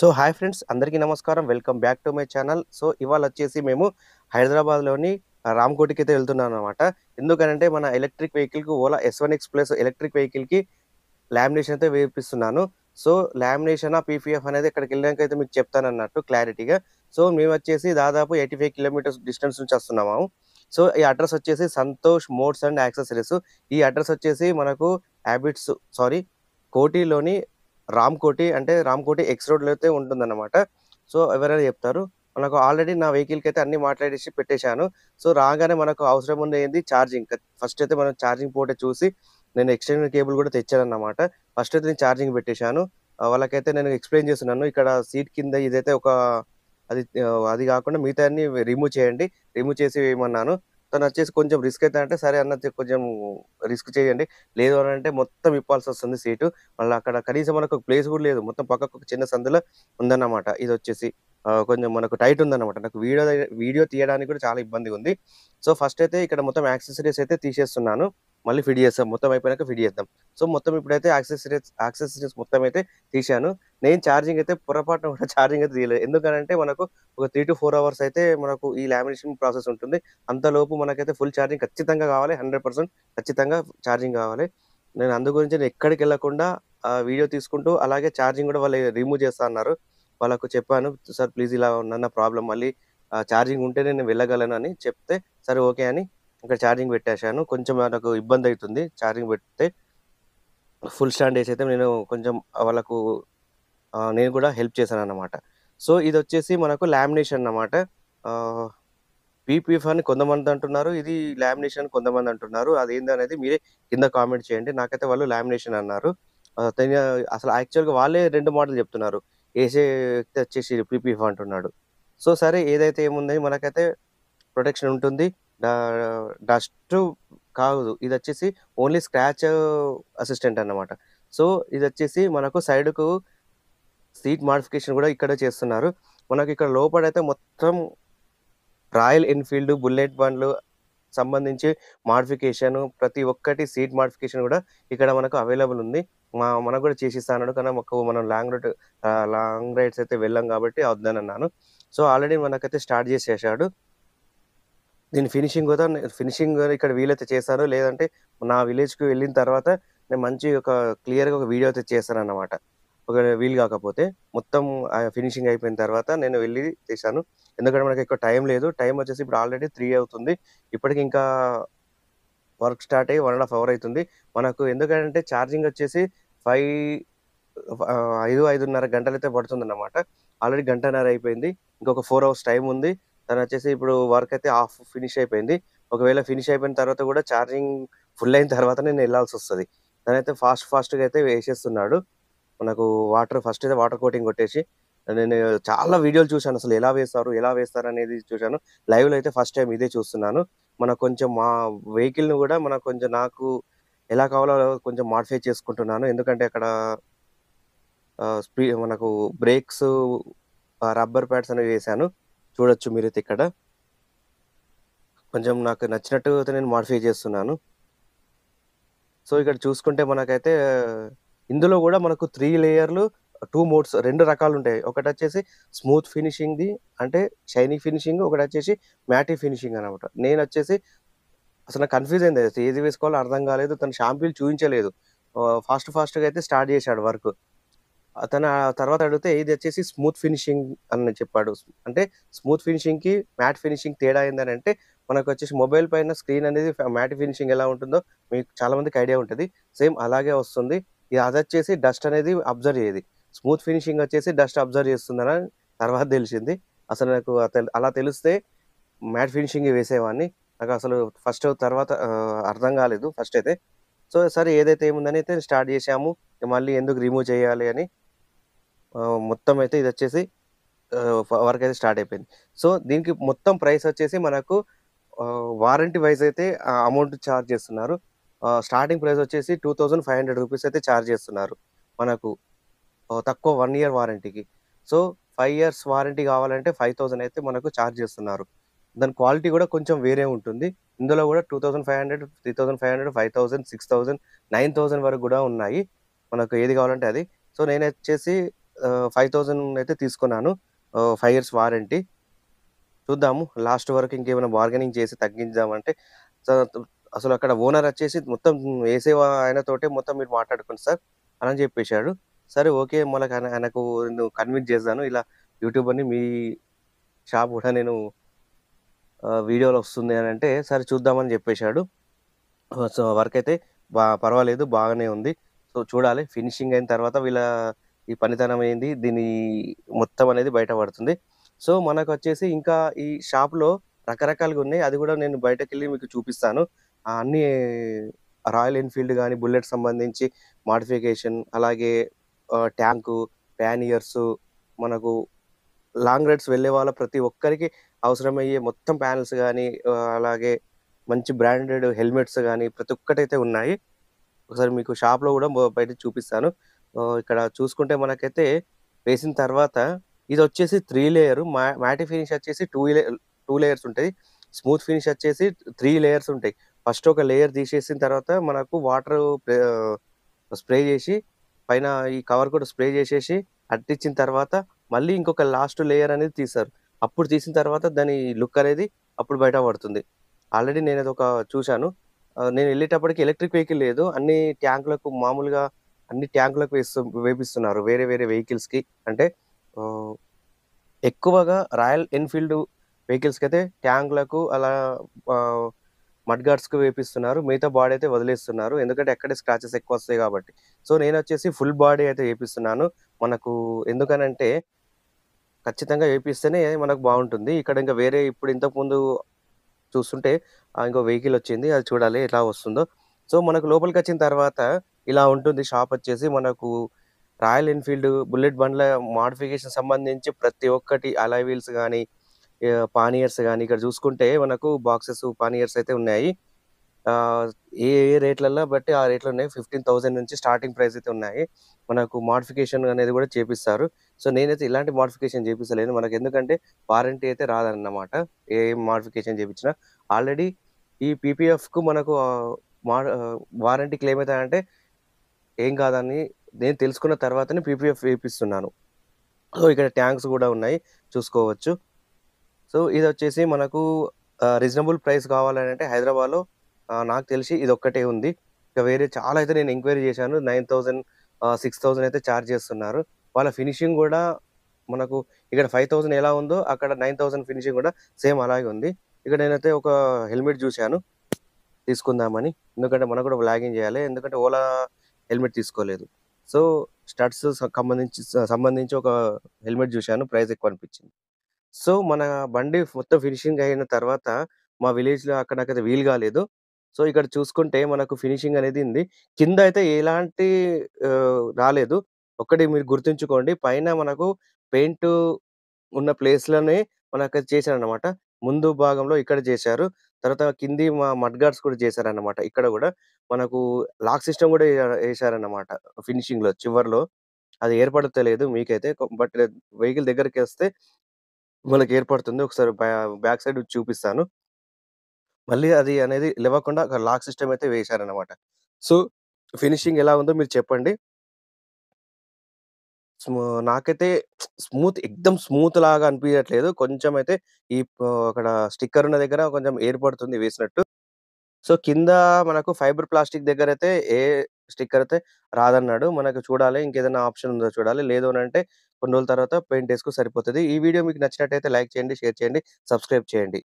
So hi friends అందరికీ నమస్కారం welcome back to my channel so ఇవాళ వచ్చేసి మేము హైదరాబాద్లోని రామ్కోటికి అయితే వెళ్తున్నాం అనమాట ఎందుకనంటే మన ఎలక్ట్రిక్ వెహికల్కి Ola S one X plus electric వెహికల్కి లామినేషన్ అయితే వేపిస్తున్నాను సో లామినేషన్ ఆ పీపీఎఫ్ అనేది ఇక్కడికి వెళ్ళాక అయితే మీకు చెప్తాను అన్నట్టు క్లారిటీగా సో మేము వచ్చేసి దాదాపు ఎయిటీ ఫైవ్ కిలోమీటర్స్ డిస్టెన్స్ నుంచి వస్తున్నాము సో ఈ అడ్రస్ వచ్చేసి సంతోష్ మోడ్స్ అండ్ యాక్సెసరీస్ ఈ అడ్రస్ వచ్చేసి మనకు హ్యాబిట్స్ సారీ కోటిలోని రామ్ కోటి అంటే రామ్ కోటి ఎక్స్ రోడ్లో అయితే ఉంటుందన్నమాట సో ఎవరైనా చెప్తారు మనకు ఆల్రెడీ నా వెహికల్కి అయితే అన్ని మాట్లాడేసి పెట్టేశాను సో రాగానే మనకు అవసరం ఉండేది ఛార్జింగ్ ఫస్ట్ అయితే మనం ఛార్జింగ్ పోర్ట్ చూసి నేను ఎక్స్టెండెడ్ కేబుల్ కూడా తెచ్చాను అన్నమాట ఫస్ట్ అయితే నేను ఛార్జింగ్ పెట్టేశాను ఆ, వాళ్ళకైతే నేను ఎక్స్ప్లెయిన్ చేస్తున్నాను ఇక్కడ సీట్ కింద ఇదైతే ఒక అది ఆ, అది కాకుండా మిగతా అన్ని రిమూవ్ చేయండి రిమూవ్ చేసి వేయమన్నాను తను వచ్చేసి కొంచెం రిస్క్ అయితే అంటే సరే అన్న కొంచెం రిస్క్ చేయండి లేదు అని అంటే మొత్తం ఇప్పాల్సి వస్తుంది సీటు మళ్ళీ అక్కడ కనీసం మనకు ప్లేస్ కూడా లేదు మొత్తం పక్కకు ఒక చిన్న సందులో ఉందన్నమాట ఇది వచ్చేసి ఆ, కొంచెం మనకు టైట్ ఉందన్నమాట నాకు వీడియో వీడియో తీయడానికి కూడా చాలా ఇబ్బందిగా ఉంది సో ఫస్ట్ అయితే ఇక్కడ మొత్తం యాక్సెసరీస్ అయితే తీసేస్తున్నాను మళ్ళీ ఫిట్ చేస్తాం మొత్తం అయిపోయాక ఫిట్ చేద్దాం సో మొత్తం ఇప్పుడైతే యాక్సెసరీస్ యాక్సెసరీస్ మొత్తం అయితే తీశాను నేను ఛార్జింగ్ అయితే పొరపాటున కూడా ఛార్జింగ్ అయితే తీయలేదు ఎందుకంటే మనకు ఒక త్రీ టు ఫోర్ అవర్స్ అయితే మనకు ఈ లామినేషన్ ప్రాసెస్ ఉంటుంది అంతలోపు మనకైతే ఫుల్ ఛార్జింగ్ ఖచ్చితంగా కావాలి హండ్రెడ్ పర్సెంట్ ఖచ్చితంగా ఛార్జింగ్ కావాలి నేను అందు గురించి నేను ఎక్కడికి వెళ్ళకుండా ఆ వీడియో తీసుకుంటూ అలాగే ఛార్జింగ్ కూడా వాళ్ళు రిమూవ్ చేస్తా అన్నారు వాళ్ళకు చెప్పాను సార్ ప్లీజ్ ఇలా ఉన్న ప్రాబ్లం మళ్ళీ ఛార్జింగ్ ఉంటే నేను వెళ్ళగలను అని చెప్తే సరే ఓకే అని ఇక్కడ ఛార్జింగ్ పెట్టేశాను కొంచెం నాకు ఇబ్బంది అవుతుంది ఛార్జింగ్ పెడితే ఫుల్ స్టాండ్ వేసి అయితే నేను కొంచెం వాళ్ళకు ఆ, నేను కూడా హెల్ప్ చేశాను అన్నమాట సో ఇది వచ్చేసి మనకు లామినేషన్ అన్నమాట పీపీఎఫ్ అని కొంతమంది అంటున్నారు ఇది లామినేషన్ కొంతమంది అంటున్నారు అదేంది అనేది మీరే కింద కామెంట్ చేయండి నాకైతే వాళ్ళు లామినేషన్ అన్నారు ఆ, తెని- అసలు యాక్చువల్గా వాళ్ళే రెండు మోడల్ చెప్తున్నారు ఏసే వ్యక్తి వచ్చేసి పీపీఎఫ్ అంటున్నాడు సో సరే ఏదైతే ఏముంది మనకైతే ప్రొటెక్షన్ ఉంటుంది డస్ట్ కాదు ఇది వచ్చేసి ఓన్లీ స్క్రాచ్ అసిస్టెంట్ అన్నమాట సో ఇది వచ్చేసి మనకు సైడ్కు సీట్ మాడిఫికేషన్ కూడా ఇక్కడ చేస్తున్నారు మనకి ఇక్కడ లోపలైతే మొత్తం రాయల్ ఎన్ఫీల్డ్ బుల్లెట్ బండ్లు సంబంధించి మాడిఫికేషన్ ప్రతి ఒక్కటి సీట్ మాడిఫికేషన్ కూడా ఇక్కడ మనకు అవైలబుల్ ఉంది మా మనకు కూడా చేసిస్తాను కానీ మాకు మనం లాంగ్ రూట్ లాంగ్ రైడ్స్ అయితే వెళ్ళాం కాబట్టి వద్దని అన్నాను సో ఆల్రెడీ మనకైతే స్టార్ట్ చేసేసాడు దీని ఫినిషింగ్ కూడా ఫినిషింగ్ ఇక్కడ వీలైతే చేశాను లేదంటే నా విలేజ్కి వెళ్ళిన తర్వాత నేను మంచి ఒక క్లియర్గా ఒక వీడియో అయితే చేశాను అన్నమాట ఒక వీలు కాకపోతే మొత్తం ఫినిషింగ్ అయిపోయిన తర్వాత నేను వెళ్ళి చేశాను ఎందుకంటే మనకి ఎక్కువ టైం లేదు టైం వచ్చేసి ఇప్పుడు ఆల్రెడీ త్రీ అవుతుంది ఇప్పటికి ఇంకా వర్క్ స్టార్ట్ అయ్యి వన్ అండ్ హాఫ్ అవర్ అవుతుంది మనకు ఎందుకంటే ఛార్జింగ్ వచ్చేసి ఫైవ్ ఐదు ఐదున్నర గంటలు అయితే పడుతుంది అన్నమాట ఆల్రెడీ గంటన్నర అయిపోయింది ఇంకొక ఫోర్ అవర్స్ టైం ఉంది తను వచ్చేసి ఇప్పుడు వర్క్ అయితే హాఫ్ ఫినిష్ అయిపోయింది ఒకవేళ ఫినిష్ అయిపోయిన తర్వాత కూడా ఛార్జింగ్ ఫుల్ అయిన తర్వాత నేను వెళ్ళాల్సి వస్తుంది తనైతే ఫాస్ట్ ఫాస్ట్గా అయితే వేసేస్తున్నాడు మనకు వాటర్ ఫస్ట్ అయితే వాటర్ కోటింగ్ కొట్టేసి నేను చాలా వీడియోలు చూశాను అసలు ఎలా వేస్తారు ఎలా వేస్తారు అనేది చూశాను లైవ్ లో అయితే ఫస్ట్ టైం ఇదే చూస్తున్నాను మనకు కొంచెం మా వెహికల్ ను కూడా మనకు కొంచెం నాకు ఎలా కావాలో కొంచెం మాడిఫై చేసుకుంటున్నాను ఎందుకంటే అక్కడ స్పీ మనకు బ్రేక్స్ రబ్బర్ ప్యాడ్స్ అనేవి వేసాను చూడొచ్చు మీరైతే ఇక్కడ కొంచెం నాకు నచ్చినట్టు అయితే నేను మాడిఫై చేస్తున్నాను సో ఇక్కడ చూసుకుంటే మనకైతే ఇందులో కూడా మనకు త్రీ లేయర్లు టూ మోడ్స్ రెండు రకాలు ఉంటాయి ఒకటి వచ్చేసి స్మూత్ ఫినిషింగ్ ది అంటే షైనీ ఫినిషింగ్ ఒకటి వచ్చేసి మ్యాటీ ఫినిషింగ్ అనమాట నేను వచ్చేసి అసలు నాకు కన్ఫ్యూజ్ అయింది అసలు ఏది వేసుకోవాలో అర్థం కాలేదు తను షాంపూలు చూపించలేదు ఫాస్ట్ ఫాస్ట్గా అయితే స్టార్ట్ చేశాడు వర్క్ అతను ఆ తర్వాత అడిగితే ఇది వచ్చేసి స్మూత్ ఫినిషింగ్ అని చెప్పాడు అంటే స్మూత్ ఫినిషింగ్ కి మ్యాట్ ఫినిషింగ్ తేడా ఏందని అంటే మనకు వచ్చేసి మొబైల్ పైన స్క్రీన్ అనేది మ్యాట్ ఫినిషింగ్ ఎలా ఉంటుందో మీకు చాలా మందికి ఐడియా ఉంటుంది సేమ్ అలాగే వస్తుంది ఇది అది వచ్చేసి డస్ట్ అనేది అబ్జర్వ్ చేయదు స్మూత్ ఫినిషింగ్ వచ్చేసి డస్ట్ అబ్జర్వ్ చేస్తుందని తర్వాత తెలిసింది అసలు నాకు అత- అలా తెలిస్తే మ్యాట్ ఫినిషింగ్ వేసేవాడిని నాకు అసలు ఫస్ట్ తర్వాత ఆ, అర్థం కాలేదు ఫస్ట్ అయితే సో సరే ఏదైతే ఏముందని అయితే స్టార్ట్ చేసాము ఇక మళ్ళీ ఎందుకు రిమూవ్ చేయాలి అని ఆ, మొత్తం అయితే ఇది వచ్చేసి వర్క్ అయితే స్టార్ట్ అయిపోయింది సో దీనికి మొత్తం ప్రైస్ వచ్చేసి మనకు వారంటీ వైజ్ అయితే అమౌంట్ ఛార్జ్ చేస్తున్నారు స్టార్టింగ్ ప్రైస్ వచ్చేసి two thousand five hundred rupees అయితే ఛార్జ్ చేస్తున్నారు మనకు ఆ, తక్కువ వన్ ఇయర్ వారంటీకి సో ఫైవ్ ఇయర్స్ వారంటీ కావాలంటే ఫైవ్ థౌసండ్ అయితే మనకు ఛార్జ్ చేస్తున్నారు దాని క్వాలిటీ కూడా కొంచెం వేరే ఉంటుంది ఇందులో కూడా two thousand five hundred three thousand five hundred five thousand six thousand nine thousand వరకు కూడా ఉన్నాయి మనకు ఏది కావాలంటే అది సో నేను వచ్చేసి ఆహ్, 5000 అయితే తీసుకున్నాను. ఆహ్, 5 ఇయర్స్ వారంటీ. చూద్దాము లాస్ట్ వరకు ఇంకేమైనా బార్గెనింగ్ చేసి తగ్గించామంటే సో, అసలు అక్కడ ఓనర్ వచ్చేసి మొత్తం ఏసే ఆయనతోటే మొత్తం మీరు మాట్లాడుకోండి సార్ అని చెప్పేసాడు. సరే ఓకే. మళ్ళీ ఆయన ఆయనకు నేను కన్విన్స్ చేశాను. ఇలా యూట్యూబర్‌ని మీ షాప్ కూడా నేను ఆహ్, వీడియోలో వస్తుంది అని అంటే, సరే చూద్దామని చెప్పేసాడు. ఆహ్, సో, వర్క్ అయితే బా పర్వాలేదు బాగానే ఉంది. సో, చూడాలి ఫినిషింగ్ అయిన తర్వాత వీళ్ళ ఈ పనితనం ఏంది, దీని మొత్తం అనేది బయట పడుతుంది. సో, మనకొచ్చేసి ఇంకా ఈ షాప్‌లో రకరకాలుగా ఉన్నాయి. అది కూడా నేను బయటకెళ్ళి మీకు చూపిస్తాను. ఆహ్, అన్నీ రాయల్ ఎన్‌ఫీల్డ్ గాని, బుల్లెట్ సంబంధించి మోడిఫికేషన్ అలాగే ఆహ్, ట్యాంకు, ప్యానియర్సు మనకు లాంగ్ రైడ్స్ వెళ్ళే వాళ్ళ ప్రతి ఒక్కరికి అవసరమయ్యే మొత్తం ప్యానెల్స్ గాని, ఆహ్, అలాగే మంచి బ్రాండెడ్ హెల్మెట్స్ గాని ప్రతి ఒక్కటైతే ఉన్నాయి. ఒకసారి మీకు షాప్‌లో కూడా బ బయట చూపిస్తాను. ఆహ్, ఇక్కడ చూసుకుంటే మనకైతే వేసిన తర్వాత ఇదొచ్చేసి 3 లేయర్ మా మ్యాటి ఫినిష్ వచ్చేసి 2 లే 2 లేయర్స్ ఉంటాయి. స్మూత్ ఫినిష్ వచ్చేసి 3 లేయర్స్ ఉంటాయి. ఫస్ట్ ఒక లేయర్ తీసేసిన తర్వాత మనకు వాటర్ ఆహ్, స్ప్రే చేసి పైన ఈ కవర్ కూడా స్ప్రే చేసేసి అంటించిన తర్వాత మళ్ళీ ఇంకొక లాస్ట్ లేయర్ అనేది తీస్తారు. అప్పుడు తీసిన తర్వాత దాని లుక్ అనేది అప్పుడు బయట పడుతుంది. ఆల్రెడీ నేనదొక చూసాను. ఆహ్, నేను వెళ్ళేటప్పటికి ఎలక్ట్రిక్ వెహికల్ లేదు. అన్ని ట్యాంకులకు మామూలుగా అన్ని ట్యాంకులకు వేస్తు వేపిస్తున్నారు. వేరే వేరే వెహికల్స్‌కి అంటే ఆహ్, ఎక్కువగా రాయల్ ఎన్‌ఫీల్డ్ వెహికల్స్‌కైతే ట్యాంకులకు అలా ఆహ్, మడ్ గార్డ్స్‌కి వేపిస్తున్నారు. మిగతా బాడీ అయితే వదిలేస్తున్నారు. ఎందుకంటే అక్కడే స్క్రాచెస్ ఎక్కువొస్తాయి కాబట్టి. సో, నేనొచ్చేసి ఫుల్ బాడీ అయితే ఏపిస్తున్నాను. మనకు ఎందుకనంటే ఖచ్చితంగా ఏపిస్తేనే మనకు బావుంటుంది. ఇక్కడ ఇంకా వేరే ఇప్పుడు ఇంతకుముందు చూస్తుంటే ఆహ్, ఇంకో వెహికల్ వచ్చింది. అది చూడాలి ఎట్లా వస్తుందో. సో, మనకు లోపలికొచ్చిన తర్వాత ఇలా ఉంటుంది షాప్ వచ్చేసి. మనకు రాయల్ ఎన్‌ఫీల్డ్ బుల్లెట్ బండ్ల మోడిఫికేషన్ సంబంధించి ప్రతి ఒక్కటి అలాయ్ వీల్స్ గాని, ఆహ్, పానియర్స్ గాని ఇక్కడ చూసుకుంటే మనకు బాక్సెస్, పానియర్స్ అయితే ఉన్నాయి. ఆహ్, ఏ ఏ రేట్‌లలో బట్టి ఆ రేట్‌లో ఉన్నాయి. 15,000 నుంచి స్టార్టింగ్ ప్రైస్ అయితే ఉన్నాయి. మనకు మోడిఫికేషన్ అనేది కూడా చేపిస్తారు. సో, నేనైతే ఇలాంటి మోడిఫికేషన్ చేపిస్తలేను. మనకెందుకంటే వారంటీ అయితే రాదన్నమాట. ఏ మోడిఫికేషన్ చేపించినా. ఆల్రెడీ ఈ పీపీఎఫ్‌కు మనకు ఆహ్, మా ఆహ్, వారంటీ క్లెయిమ్ అయితదంటే ఏం కాదని నేను తెలుసుకున్న తర్వాతనే పీపీఎఫ్ వేపిస్తున్నాను. సో, ఇక్కడ ట్యాంక్స్ కూడా ఉన్నాయి. చూసుకోవచ్చు. సో, ఇదొచ్చేసి మనకు ఆహ్, రీజనబుల్ ప్రైస్ కావాలనంటే హైదరాబాద్‌లో ఆహ్, నాకు తెలిసి ఇదొక్కటే ఉంది. ఇంకా వేరే చాలా అయితే నేను ఎంక్వైరీ చేశాను. 9000 ఆహ్, 6000 అయితే చార్జ్ చేస్తున్నారు. వాళ్ళ ఫినిషింగ్ కూడా మనకు ఇక్కడ 5000 ఎలా ఉందో అక్కడ 9000 ఫినిషింగ్ కూడా సేమ్ అలాగే ఉంది. ఇక్కడ నేనైతే ఒక హెల్మెట్ చూసాను. తీసుకుందామని. ఎందుకంటే మనకు కూడా వ్లాగింగ్ చేయాలి. ఎందుకంటే ఓలా హెల్మెట్ తీసుకోలేదు. సో, స్టడ్స్ సంబంధించి సంబంధించి ఒక హెల్మెట్ చూసాను. ప్రైస్ ఎక్కువ అనిపించింది. సో, మన బండి మొత్తం ఫినిషింగ్ అయిన తర్వాత మా విలేజ్‌లో అక్కడ నాకైతే వీలు కాలేదు. సో, ఇక్కడ చూసుకుంటే మనకు ఫినిషింగ్ అనేది ఉంది. కింద అయితే ఎలాంటి ఆహ్, రాలేదు. ఒక్కటి మీరు గుర్తుంచుకోండి. పైన మనకు పెయింట్ ఉన్న ప్లేస్‌లోనే మనకది చేశారన్నమాట. ముందు భాగంలో ఇక్కడ చేశారు. తర్వాత కింది మ మడ్ గార్డ్స్ కూడా చేశారన్నమాట. ఇక్కడ కూడా మనకు లాక్ సిస్టమ్ కూడా ఎ ఏశారన్నమాట. ఫినిషింగ్‌లో చివర్లో. అది ఏర్పడతలేదు మీకైతే. కొ బట్ వెహికల్ దగ్గరికొస్తే మనకు ఏర్పడుతుంది. ఒకసారి బ్యా బ్యాక్ సైడ్ చూపిస్తాను. మళ్ళీ అది అనేది లెవ్వకుండా ఒక లాక్ సిస్టమ్ అయితే వేశారన్నమాట. సో, ఫినిషింగ్ ఎలా ఉందో మీరు చెప్పండి. స్మూ నాకైతే స్మూత్ ఎక్దమ్ స్మూత్ లాగా అనిపియట్లేదు. కొంచెం అయితే ఈ ప్ అక్కడ స్టిక్కర్ ఉన్న దగ్గర కొంచెం ఏర్పడుతుంది వేసినట్టు. సో, కింద మనకు ఫైబర్ ప్లాస్టిక్ దగ్గరైతే ఏ స్టిక్కర్ అయితే రాదన్నాడు. మనకు చూడాలి ఇంకేదైనా ఆప్షన్ ఉందో చూడాలి. లేదు అనంటే కొన్ని రోజుల తర్వాత పెయింట్ ఏసుకుంటే సరిపోతది. ఈ వీడియో మీకు నచ్చినట్టయితే లైక్ చేయండి, షేర్ చేయండి, సబ్స్క్రైబ్ చేయండి.